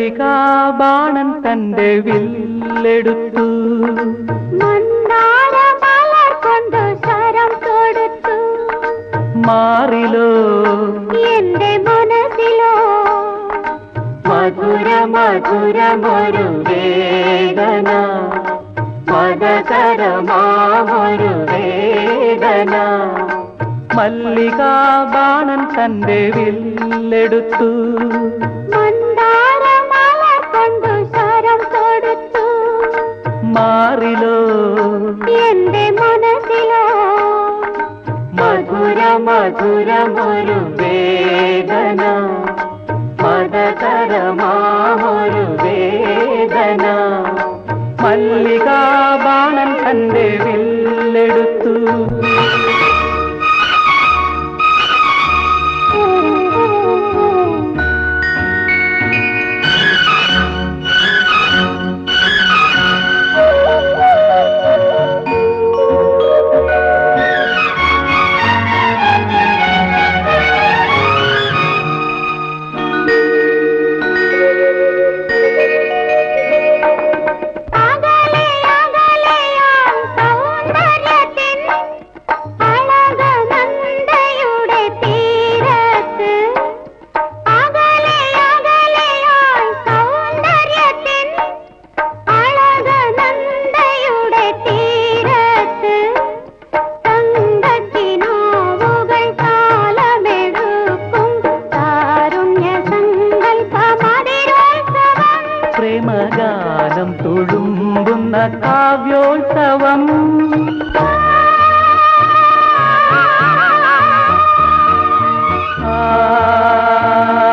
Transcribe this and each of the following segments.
മല്ലികാബാണൻ തന്റെ വില്ലെടുത്തു മന്ദാര മലർ കൊണ്ടു ശരം കൊടുത്തു മാറിലോ എന്റെ മനസ്സിലോ മധുര മധുരമൊരു വേദന മതകരമാമൊരു വേദന മല്ലികാബാണൻ തന്റെ വില്ലെടുത്തു മന്ദാര മലർ കൊണ്ടു ശരം കൊടുത്തു മാറിലോ എന്റെ മനസ്സിലോ മധുര മധുരമൊരു വേദന മതകരമാമൊരു വേദന മല്ലികാബാണൻ തന്റെ വില്ലെടുത്തു അകലെ അകലെയാം സൗന്ദര്യത്തിൻ അഴകനന്ദയുടെ തീരത്ത് അകലെ അകലെയാം സൗന്ദര്യത്തിൻ അഴകനന്ദയുടെ തീരത്ത് തങ്കത്തിനോവുകൾ കാലമെടുക്കും കാരുണ്യ സങ്കല്പമതിരോത്സവം പ്രേമഗാനം തുളുമ്പുന്ന കാവ്യോത്സവം ആ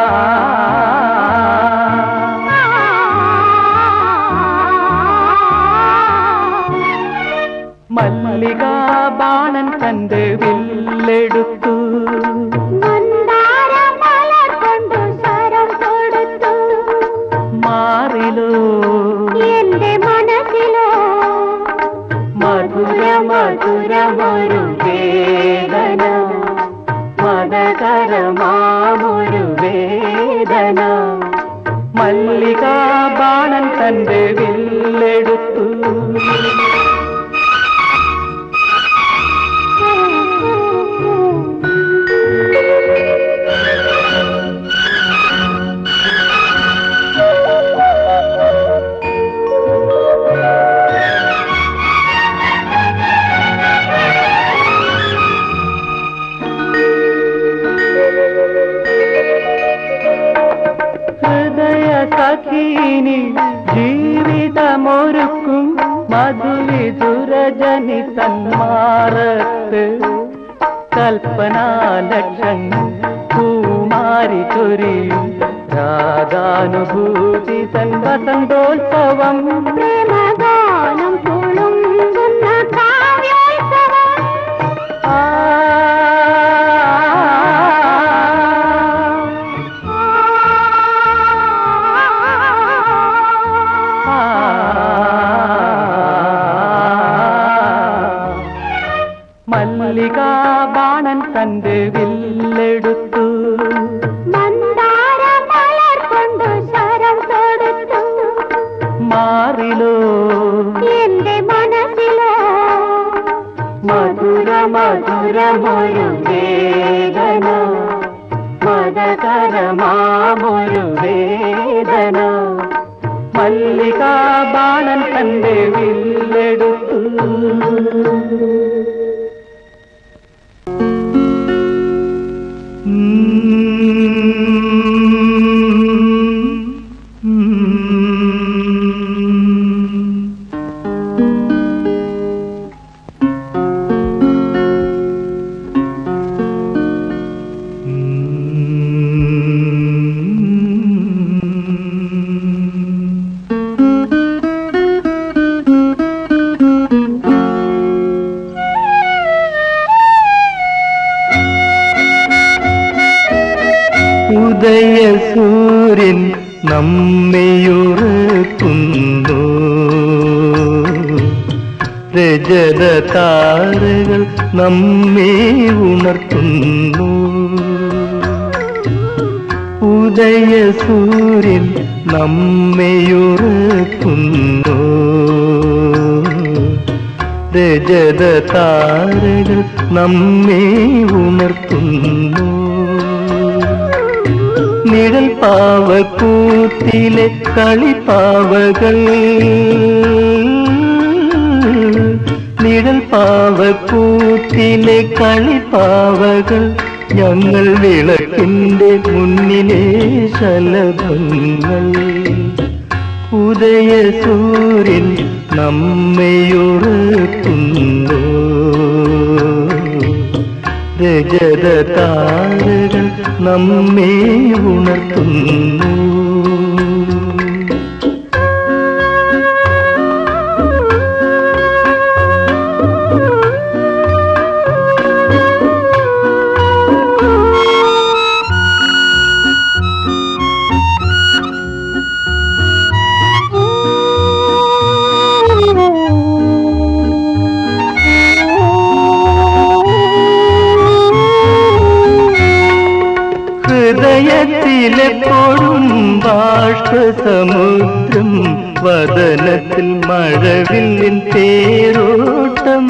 മല്ലികാബാണൻ തന്റെ വില്ലെടുത്തു മന്ദാര മലർ കൊണ്ടു ശരം കൊടുത്തു മാറിലോ എന്റെ മനസ്സിലോ മധുര മധുരമൊരു വേദന മതകരമാമൊരു വേദന മല്ലികാബാണൻ തന്റെ വില്ലെടുത്തു ഹൃദയ സഖീനി ജീവിതമൊരുക്കും മധുവിധുരജനി സന്മാറത്ത് കൽപ്പനാലക്ഷങ്ങൾ പൂമാരി ചൊരിയും രാഗാനുഭൂതി തൻ വസന്തോത്സവം പ്രേമഗാനം തുളുമ്പുന്ന കാവ്യോത്സവം ആ മല്ലികാബാണൻ തന്റെ വില്ലെടുത്തു മന്ദാര മലർ കൊണ്ടു ശരം കൊടുത്തു മാറിലോ എന്റെ മനസ്സിലോ മധുര മധുരമൊരു വേദന മതകരമാമൊരു വേദന മല്ലികാബാണൻ തന്റെ വില്ലെടുത്തു ഉദയസൂര്യൻ നമ്മയുറക്കുന്നു രജത താരകൾ നമ്മെ ഉണർത്തുന്നു ഉദയ സൂര്യൻ നമ്മയുറക്കുന്നു രജത താരകൾ നമ്മെ ഉണർത്തുന്നു നിഴൽ പാവക്കൂത്തിലെ കളിപ്പാവകൾ നിഴൽ പാവക്കൂത്തിലെ കളിപ്പാവകൾ ഞങ്ങൾ വിളക്കിന്റെ മുന്നിലെ ശലഭങ്ങൾ ഉദയ സൂര്യൻ നമ്മയുറക്കുന്നു രജത താരകൾ നമ്മെ ഉണർത്തുന്നു ഹൃദയത്തിലെപ്പോഴും ബാഷ്പസമുദ്രം വദനത്തിൽ മഴവില്ലിൻ തേരോട്ടം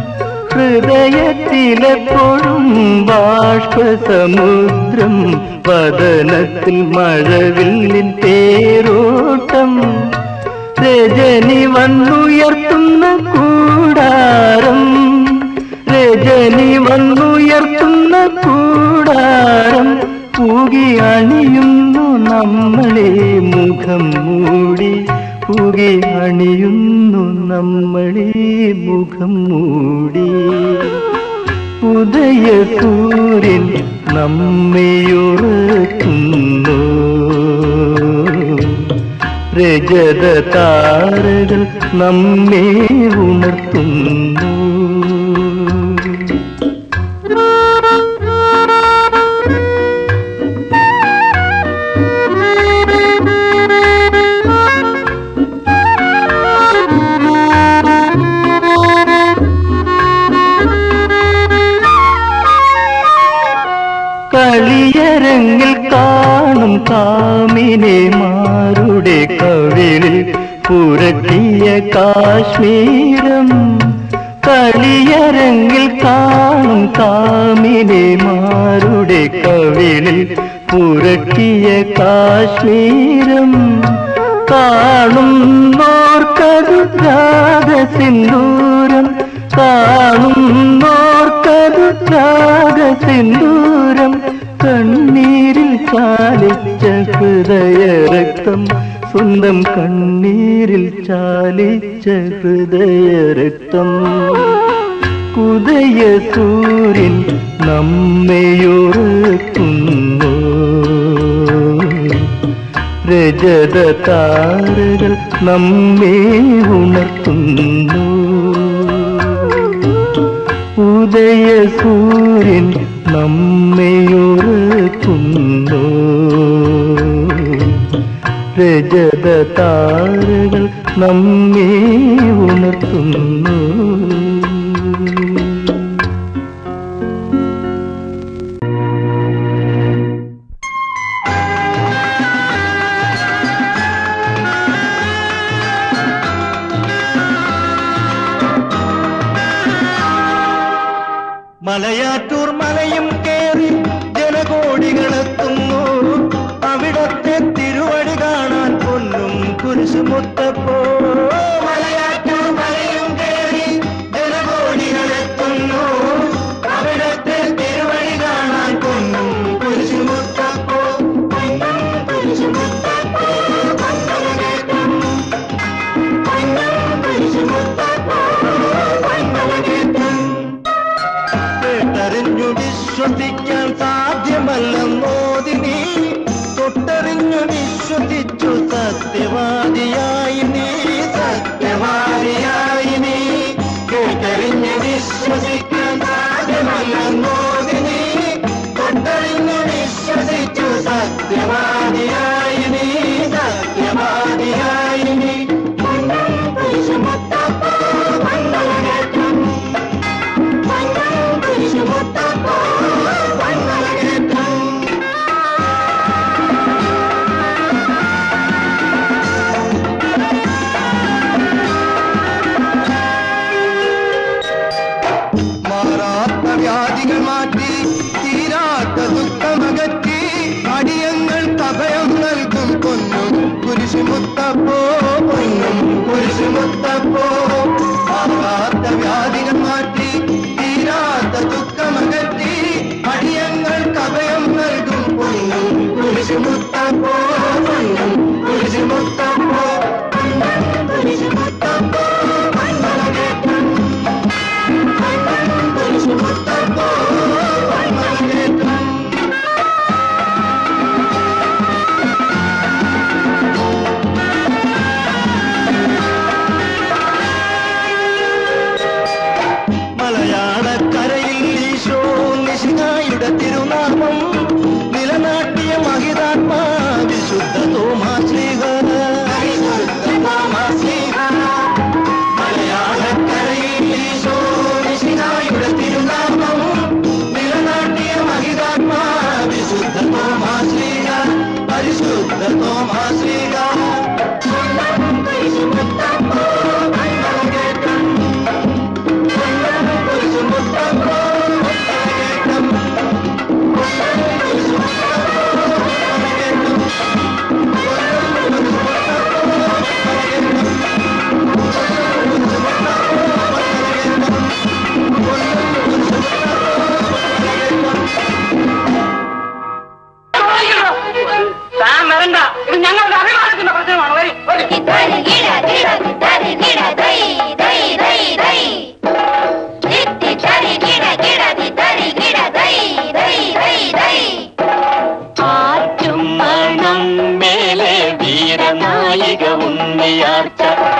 ഹൃദയത്തിലെപ്പോഴും ബാഷ്പസമുദ്രം വദനത്തിൽ മഴവില്ലിൻ തേരോട്ടം രജനി വന്നുയർത്തുന്ന കൂടാരം രജനി വന്നുയർത്തുന്ന കൂടാരം പൂകി അണിയുന്നു നമ്മളെ മുഖം മൂടി പൂകി അണിയുന്നു നമ്മളെ മുഖം മൂടി ഉദയ സൂര്യൻ നമ്മയുറക്കുന്നു രജത താരകൾ നമ്മെ ഉണർത്തുന്നു കളിയരങ്ങിൽ കാണും കാമിനെ മാരുടെ കവിളിൽ പുരട്ടിയ കാശ്മീരം കളിയരങ്ങിൽ കാണും കാമിനെ മാരുടെ കവിളിൽ പുരട്ടിയ കാശ്മീരം കാണുന്നോർക്കതു രാഗസിന്ദൂരം കാണുന്നോർക്കതു രാഗസിന്ദൂരം കണ്ണീരിൽ ചാലിച്ച ഹൃദയരക്തം സ്വന്തം കണ്ണീരിൽ ചാലിച്ച ഹൃദയരക്തം ഉദയ സൂര്യൻ നമ്മയുറക്കുന്നു രജത താരകൾ നമ്മെ ഉണർത്തുന്നു ഉദയ സൂര്യൻ നമ്മയുറക്കുന്നു രജത താരകൾ നമ്മെ ഉണർത്തുന്നു മലയാറ്റൂർ മലയും കേറി ജനകോടികളെത്തുന്നു അവിടത്തെ തിരുവടി കാണാൻ പൊന്നും കുരിശുമുത്തപ്പോ മലയാറ്റൂർ മലയും കേറി ജനകോടികളെത്തുന്നു അവിടത്തെ തിരുവടി കാണാൻ പൊന്നും കുരിശുമുത്തപ്പോ പൊന്നും കുരിശുമുത്തപ്പോ പൊന്നലകേറ്റം പൊന്നും കുരിശുമുത്തപ്പോ പൊന്നലകേറ്റം കേട്ടറിഞ്ഞു വിശ്വസിക്കാൻ സാധ്യമല്ലെന്നോതി നീ തൊട്ടറിഞ്ഞു വിശ്വസിച്ചു സത്യവാദിയായി നീ സത്യവാദിയായി നീ കേട്ടറിഞ്ഞു വിശ്വസിക്കാൻ സാധ്യമല്ലെന്നോതി നീ തൊട്ടറിഞ്ഞു വിശ്വസിച്ചു സത്യവാദിയായി നീ സത്യവാദിയായി നീ പൊന്നും കുരിശുമുത്തപ്പോ മണ്ഡലകേറ്റം കുരിശുമുത്തപ്പോ മണ്ഡലകേറ്റം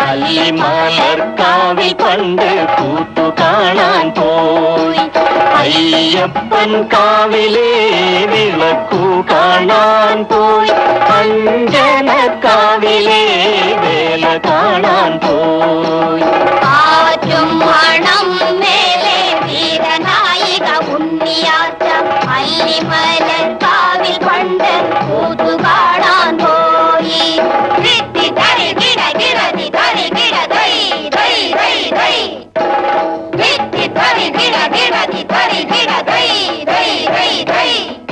അല്ലിമലർക്കാവിൽ പണ്ട് കൂത്തു കാണാൻ പോയി അയ്യപ്പൻ കാവിലെ വിളക്കു കാണാൻ പോയി അഞ്ജനക്കാവിലെ വേല കാണാൻ പോയി കാറ്റും മണം മേലെ വീരനായിക ഉണ്ണിയാച്ച അല്ലിമലർ കാവിൽ പണ്ട് കൂതു കാണാൻ പോയി വിത്തി തരി കിട കിടതി തരി കിട ദൈ ദൈ ദൈ ദൈ വിത്തി തരി കിട കിടതി തരി കിട ദൈ ദൈ ദൈ ദൈ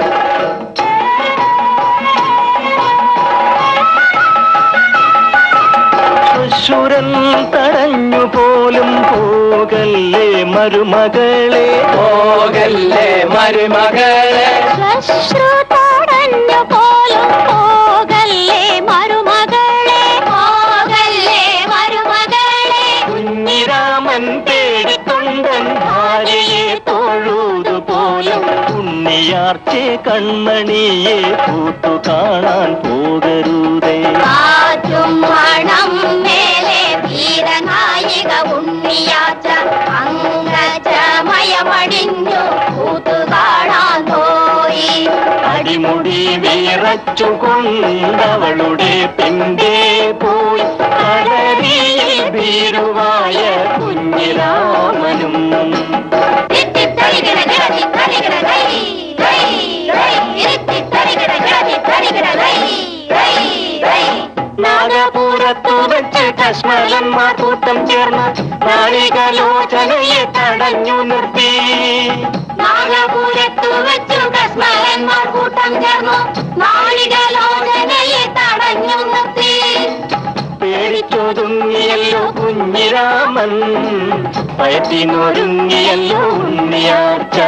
അസുരൻ തടഞ്ഞു പോലും പോകല്ലേ മരുമകളെ പോകല്ലേ മരുമകളെ ശ്വശ്രു തടഞ്ഞു പോലും പോകല്ലേ മരുമകളെ പോകല്ലേ മരുമകളെ കുഞ്ഞിരാമൻ പേടിത്തൊണ്ടൻ ഭാര്യയെ തൊഴുതു പോലും ഉണ്ണിയാർച്ചെ കൺമണിയെ കൂത്തു കാണാൻ പോകരുതേ കാറ്റും മണം മേലെ വീരനായിക ഉണ്ണിയാച്ച അങ്കജമയമടിഞ്ഞു കൂത്തു കാണാൻ പോയി അടിമുടി വിറച്ചു കൊണ്ടവളുടെ പിമ്പേ പോയി കടലിൽ ഭീരുവായ കുഞ്ഞിരാമനും തിത്തി തരികിട കിടതി തരികിട ദൈ ദൈ ദൈ ഇരുത്തി തരികിട കിടതി തരികിട ദൈ ദൈ ദൈ നാഗപുരത്തു വെച്ച് കശ്മലന്മാർ കൂട്ടം ചേർന്ന് നാളികലോചനയെ തടഞ്ഞു നിർത്തി നാഗപുരത്തു വെച്ചു കസ്മലന്മാർ കൂട്ടം ചേർന്നു നാളികലോചനയെ തടഞ്ഞു നിർത്തി പേടിച്ചൊതുങ്ങിയല്ലോ കുഞ്ഞിരാമൻ പയറ്റിനൊരുങ്ങിയല്ലോ ഉണ്ണിയാർച്ച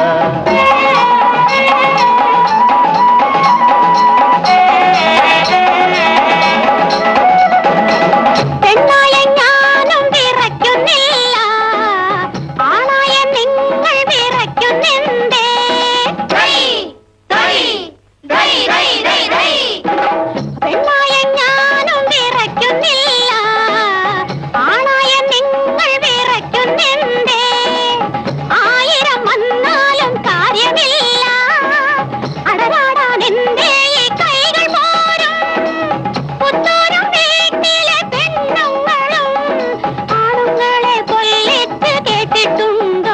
പെണ്ണായ ഞാനും വിറയ്ക്കുന്നില്ല ആണായ നിങ്ങൾ വിറയ്ക്കുന്നെന്തേ ദൈ, ദൈ, ദൈ, ദൈ, ദൈ, ദൈ. പെണ്ണായ ഞാനും വിറയ്ക്കുന്നില്ല ആണായ നിങ്ങൾ വിറയ്ക്കുന്നെന്തേ ആയിരം വന്നാലും കാര്യമില്ല അടരാടാൻ എന്തേ ഈ കൈകൾ പോരും പുത്തൂരും വീട്ടിലെ പെണ്ണുങ്ങളും ആണുങ്ങളെ കൊല്ലിച്ച് കേട്ടിട്ടുണ്ടോ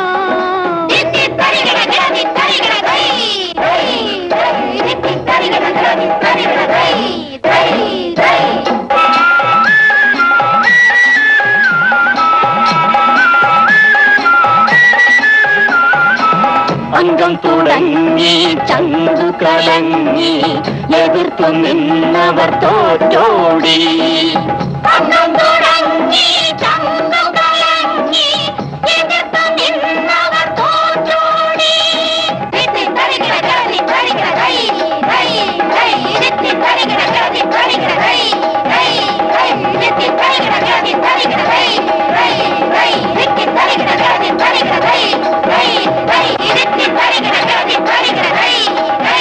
അംഗം തുടങ്ങി ചന്തു കലങ്ങി എതിർത്തു നിന്നവർ തോറ്റോടി അന്നം തുടങ്ങി ചന്തു കലങ്ങി എതിർത്ത് നിന്നവർ തോറ്റോടി തിത്തി തരികിട കരതി തരികിട ദൈ ദൈ ദൈ തിത്തി തരികിട കരതി തരികിട ദൈ ദൈ ദൈ തിത്തി തരികിട കരതി തരികിട ദൈ ദൈ ദൈ തിത്തി തരികിട കരതി തരികിട ദൈ ദൈ ദൈ തിത്തി തരികിട കരതി തരികിട ദൈ ദൈ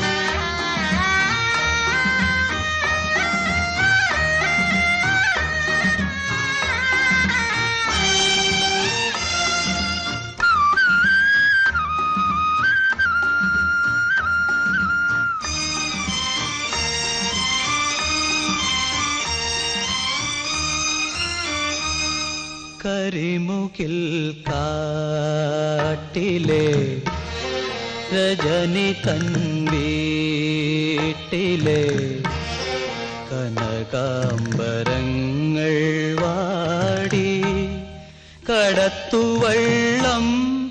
കരിമുകിൽ കാട്ടിലെ രജനി തൻ വീട്ടിലെ കനകാംബരങ്ങൾ വാടി കടത്തുവള്ളം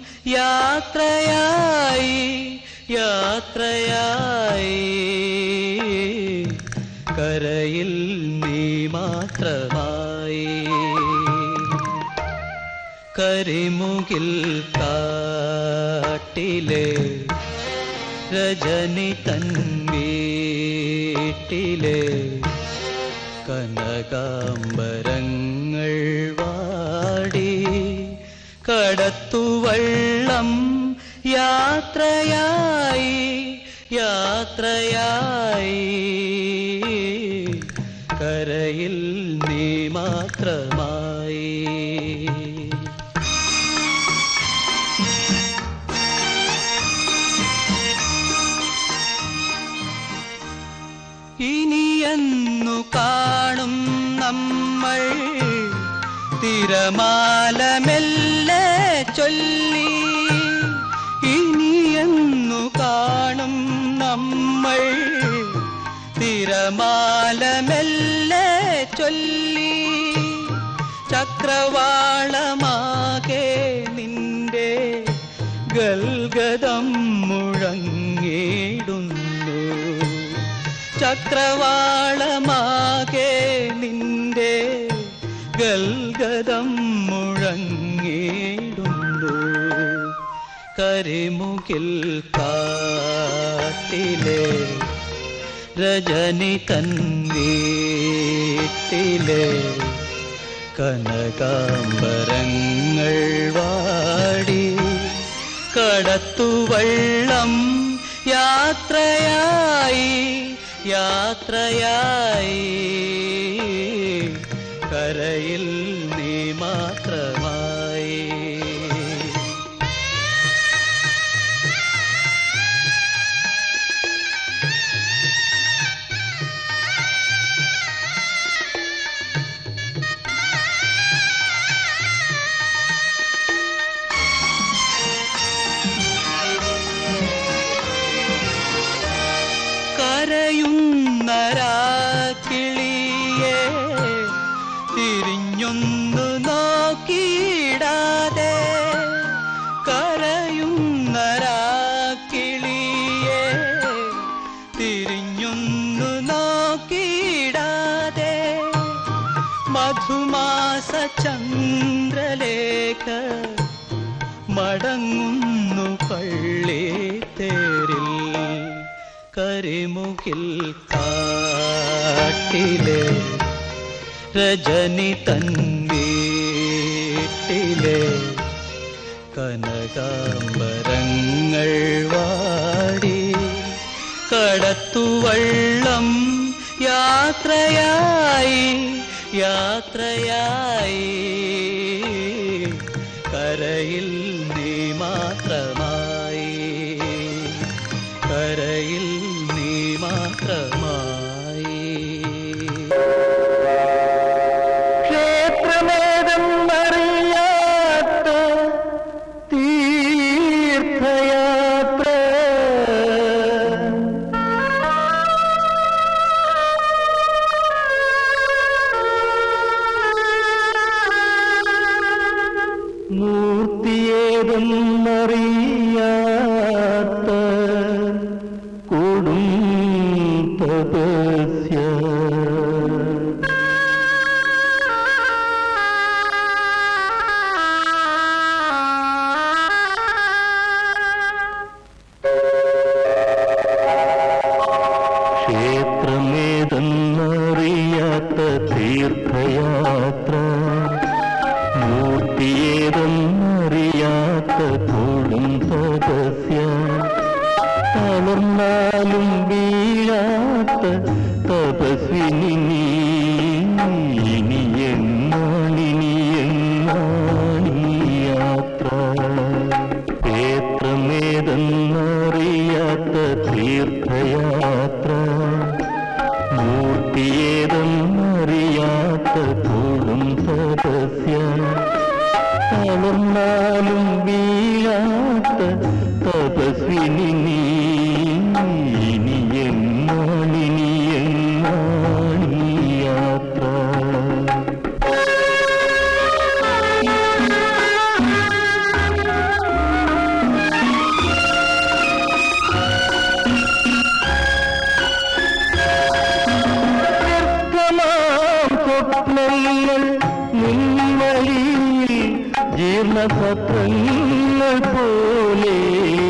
യാത്രയായി യാത്രയായി കരയിൽ നീ മാത്രമായി കരിമുകിൽ കാട്ടിലെ രജനി തൻ വീട്ടിലെ കനകാംബരങ്ങൾ വാടി കടത്തുവള്ളം യാത്രയായി യാത്രയായി കരയിൽ നീ മാത്രമായി നമ്മൾ തിരമാലമെല്ലെ ചൊല്ലി ഇനിയെന്നു കാണും നമ്മൾ തിരമാലമെല്ലെ ചൊല്ലി ചക്രവാളമാകെ നിന്റെ ഗൽഗതം മുഴങ്ങിടുന്നു ചക്രവാളമാകെ നിന്റെ ഗൽഗതം മുഴങ്ങിടുന്നു കരിമുകിൽ കാട്ടിലെ രജനി തൻ വീട്ടിലെ കനകാംബരങ്ങൾ വാടി കടത്തുവള്ളം യാത്രയായി യാത്രയായി കരയിൽ നീ മാത്രമായി കരയുന്ന രാക്കിളിയെ തിരിഞ്ഞൊന്നു നോക്കിയിടാതെ കരയുന്ന രാക്കിളിയെ തിരിഞ്ഞൊന്നു നോക്കിയിടാതെ മധുമാസ ചന്ദ്രലേഖ മടങ്ങുന്നു പള്ളി തേരിൽ കരിമുകിൽ കാട്ടിലെ രജനി തൻ വീട്ടിലെ കനകാംബരങ്ങൾ വാടി കടത്തുവള്ളം യാത്രയായി യാത്രയായി കരയിൽ നീ മാത്രമായി കരയിൽ നീ മാത്രമായി ക്ഷേത്രമേതെന്നറിയാത്ത തീർത്ഥയാത്ര മൂർത്തിയേതെന്നറിയാത്ത കൊടും തപസ്യ ക്ഷേത്രമേതെന്നറിയാത്ത തീർത്ഥയാത്ര മൂർത്തിയേതെന്നറിയാത്ത തൊടും തപസ്യ തളർന്നാലും വീഴാത്ത തപസ്വിനി നീ ഇനി എന്നാണിനി എന്നാണീ യാത്ര ക്ഷേത്രമേതെന്നറിയാത്ത തീർത്ഥയാത്ര മൂർത്തിയേതെന്നറിയാത്ത തൊടും തപസ്യ തളർന്നാലും വീഴാത്ത തപസ്വിനി നീ ഇനി എന്നാണിനി എന്നാണീ യാത്ര വ്യർത്ഥമാം സ്വപ്നങ്ങൾ നിൻവഴിയിൽ ജീർണപത്രങ്ങൾ പോലെ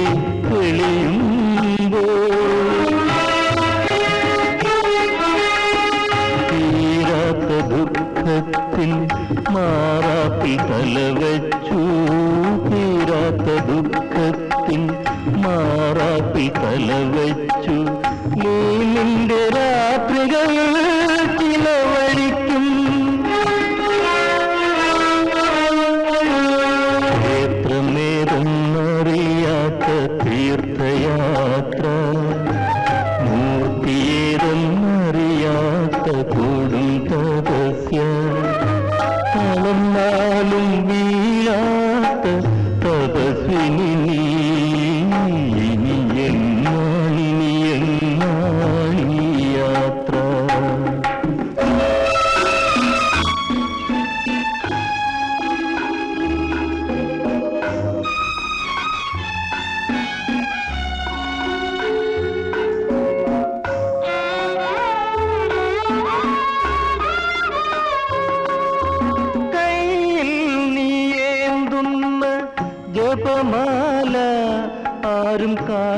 തീരാത്ത ദുഃഖത്തിൽ മാറാപ്പി തലവച്ചു തീരാത്ത ദുഃഖത്തിൽ മാറാപ്പി തലവച്ചു നീ നിന്റെ രാത്രികൾ ചിലവഴിക്കും ക്ഷേത്രമേതെന്നറിയാത്ത തീർത്ഥയാത്ര മൂർത്തിയേതെന്നറിയാത്ത കൊടും തപസ്യ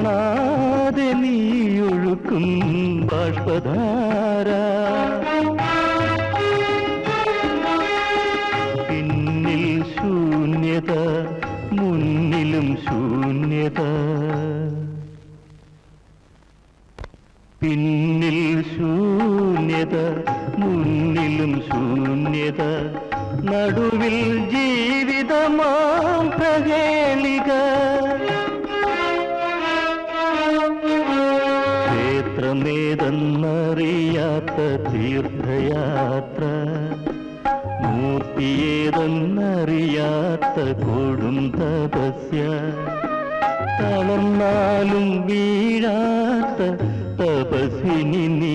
കാണാതെ നീയൊഴുക്കും ബാഷ്പധാര പിന്നിൽ ശൂന്യത മുന്നിലും ശൂന്യത പിന്നിൽ ശൂന്യത മുന്നിലും ശൂന്യത നടുവിൽ ജീവിതമാം പ്രഹേളിക ക്ഷേത്രമേതെന്നറിയാത്ത തീർത്ഥയാത്ര മൂർത്തിയേതെന്നറിയാത്ത കൊടും തപസ്യ തളർന്നാലും വീഴാത്ത തപസിനി നീ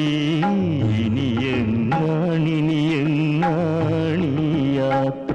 ഇനിയെങ്ങാണിനിയെങ്ങാണി യാത്ര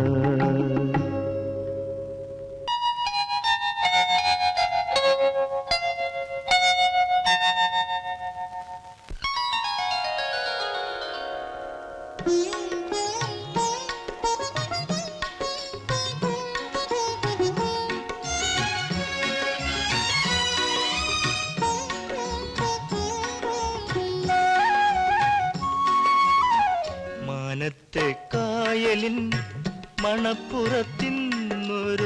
മാനത്തെ കായലിൻ മണപ്പുറത്തിന്നൊരു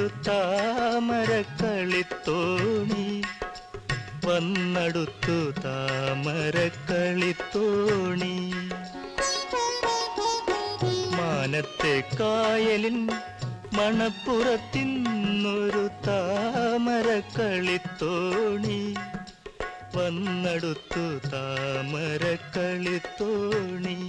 താമരക്കളിത്തോണി വന്നടുത്തു താമരക്കളിത്തോണി മാനത്തെ കായലിൻ മണപ്പുറത്തിന്നൊരു താമരക്കളിത്തോണി വന്നടുത്തു താമരക്കളിത്തോണി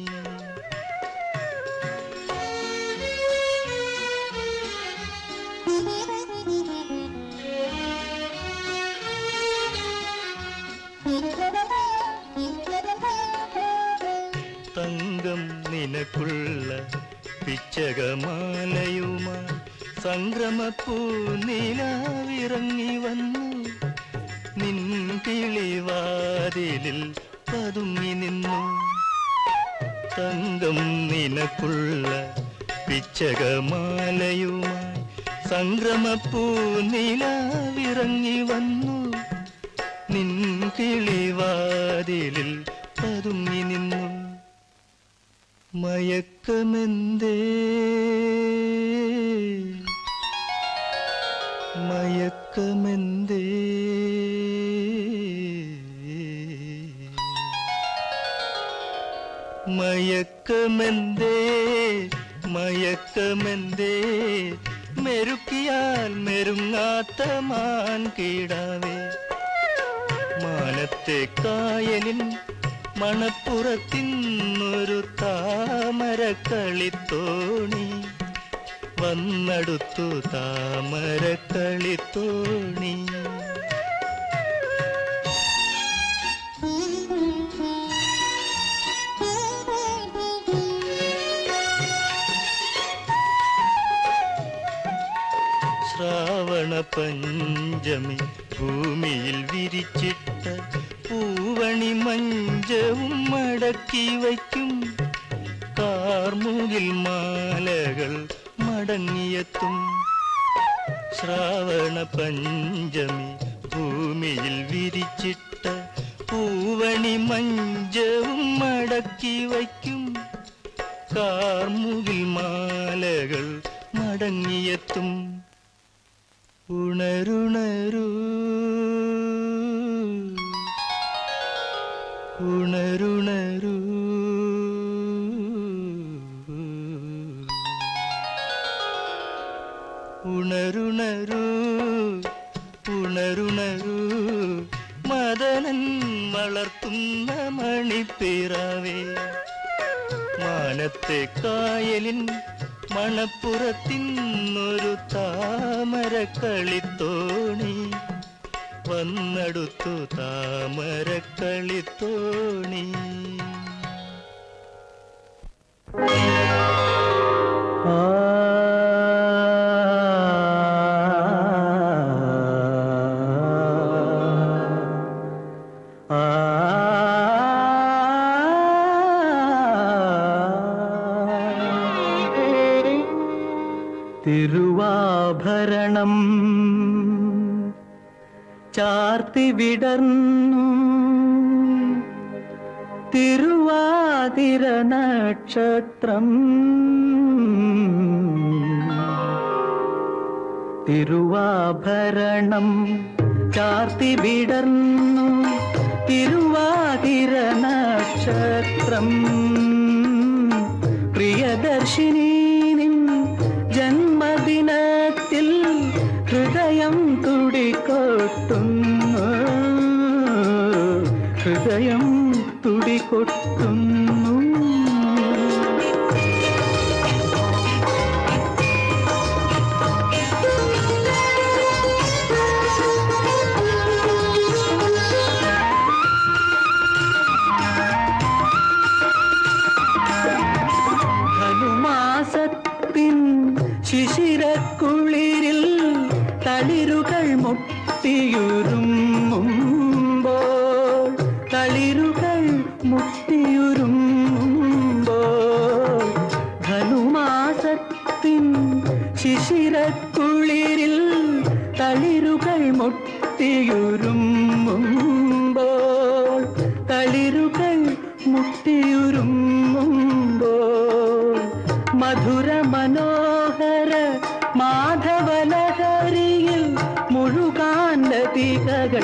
തങ്കം നിനക്കുള്ള പിച്ചകമാലയുമായി സംക്രമപ്പൂ നിലാവിറങ്ങി വന്നു നിൻ കിളിവാതിലിൽ പതുങ്ങി നിന്നു തങ്കം നിനക്കുള്ള പിച്ചകമാലയുമായി സംക്രമപ്പൂ നിലാവിറങ്ങി വന്നു നിൻ കിളിവാതിലിൽ പതുങ്ങി നിന്നു മയക്കമെന്തേ മയക്കമെന്തേ മയക്കമെന്തേ മയക്കമെന്തേ മെരുക്കിയാൽ മെരുങ്ങാത്ത മാൻ കീടാവേ മാനത്തെ കായലിൻ മണപ്പുറത്തിന്നൊരു താമരക്കളിത്തോണി വന്നടുത്തു താമരക്കളിത്തോണി ശ്രാവണ പഞ്ചമി ഭൂമിയിൽ വിരിച്ചിട്ട പൂവണി മഞ്ചവും മടക്കി വയ്ക്കും കാർമുകിൽ മാലകൾ മടങ്ങിയെത്തും ശ്രാവണ പഞ്ചമി ഭൂമിയിൽ വിരിച്ചിട്ട പൂവണി മഞ്ചവും മടക്കി വയ്ക്കും കാർമുകിൽ മാലകൾ മടങ്ങിയെത്തും ഉണരുണരൂ ഉണരുണരൂ ഉണരുണരൂ ഉണരുണരൂ മദനൻ വളർത്തുന്ന മണിപ്പിറവേ മാനത്തെ കായലിൻ മണപ്പുറത്തിന്നൊരു താമരക്കളിത്തോണി വന്നടുത്തു താമരക്കളിത്തോണി തിരുവാഭരണം ചാർത്തിയ ചാർത്തി വിടർന്നു തിരുവാതിര നക്ഷത്രം തിരുവാഭരണം ചാർത്തി വിടർന്നു തിരുവാതിര നക്ഷത്രം പ്രിയദർശിനി നിൻ ജന്മദിനത്തിൽ ഹൃദയം തുടികൊട്ടുന്നു ഹൃദയം തുടികൊട്ടുന്നു ധനുമാസത്തിൻ ശിശിരക്കുളിരിൽ തളിരുകൾ മുട്ടിയുരുമ്പുമ്പോൾ തളിരുകൾ മുട്ടിയുരുമ്പുമ്പോൾ ധനുമാസത്തിൻ ശിശിരക്കുളിരിൽ തളിരുകൾ മുട്ടിയുരുമ്പുമ്പോൾ തളിരുകൾ മുട്ടിയുരുമ്പുമ്പോൾ മധുര മനോഹര മാധവലഹരിയിൽ മുഴുകാൻ ലതികകൾ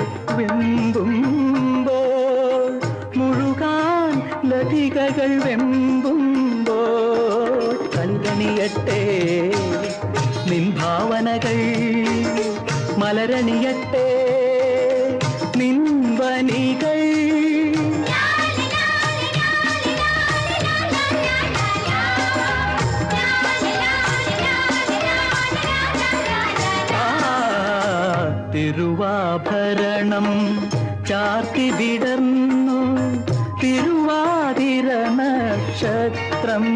വെമ്പുമ്പോൾ മുഴുകാൻ ലതികകൾ വെമ്പുമ്പോൾ കൽകണിയട്ടെ നിൻ ഭാവനകൾ മലരണിയട്ടെ നിൻ വനികൾ ആ, തിരുവാഭരണം ചാർത്തി വിടർന്നു തിരുവാതിര നക്ഷത്രം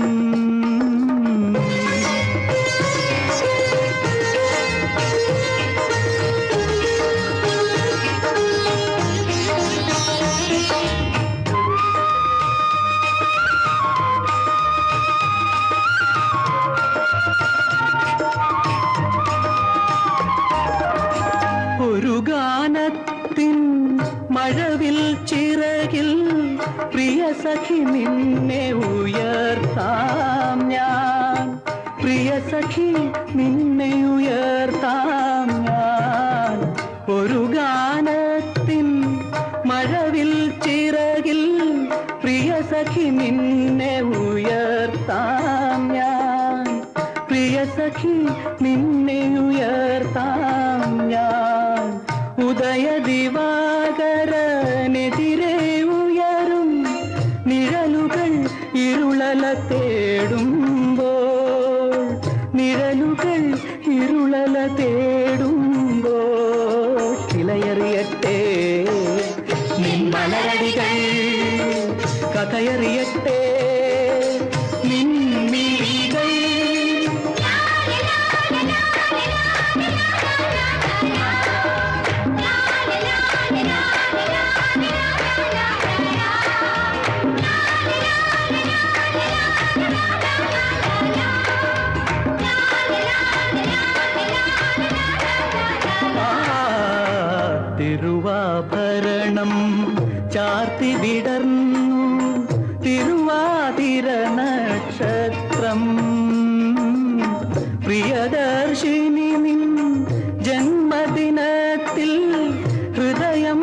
ഒരു ഗാനത്തിൻ മഴവിൽ ചിറകിൽ പ്രിയ സഖി നിന്നെ ഉയർത്താം ഞാൻ പ്രിയ സഖി നിന്നെ ഉയർത്താം ഞാൻ ഒരു ഗാനത്തിൻ മഴവിൽ ചിറകിൽ പ്രിയ സഖി നിന്നെ ഉയർത്താം ഞാൻ പ്രിയ സഖി നിന്നെ ഉയർത്താം ഞാൻ ഉദയ ദിവാകരനെതിരെ ഉയരും നിഴലുകൾ ഇരുളല തേടുമ്പോൾ നിഴലുകൾ ഇരുളല തേടുമ്പോൾ ചിലയറിയട്ടെ നിൻ മലരടികൾ കഥയറിയട്ടെ നിൻ മിഴികൾ ആ, തിരുവാഭരണം ചാർത്തി വിടർന്നു തിരുവാതിര നക്ഷത്രം പ്രിയദർശിനി നിൻ ജന്മദിനത്തിൽ ഹൃദയം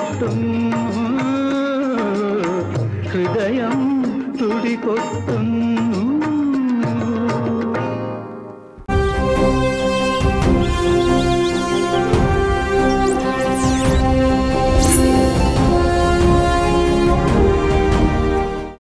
തുടികൊട്ടുന്നു ഹൃദയം തുടികൊട്ടുന്നു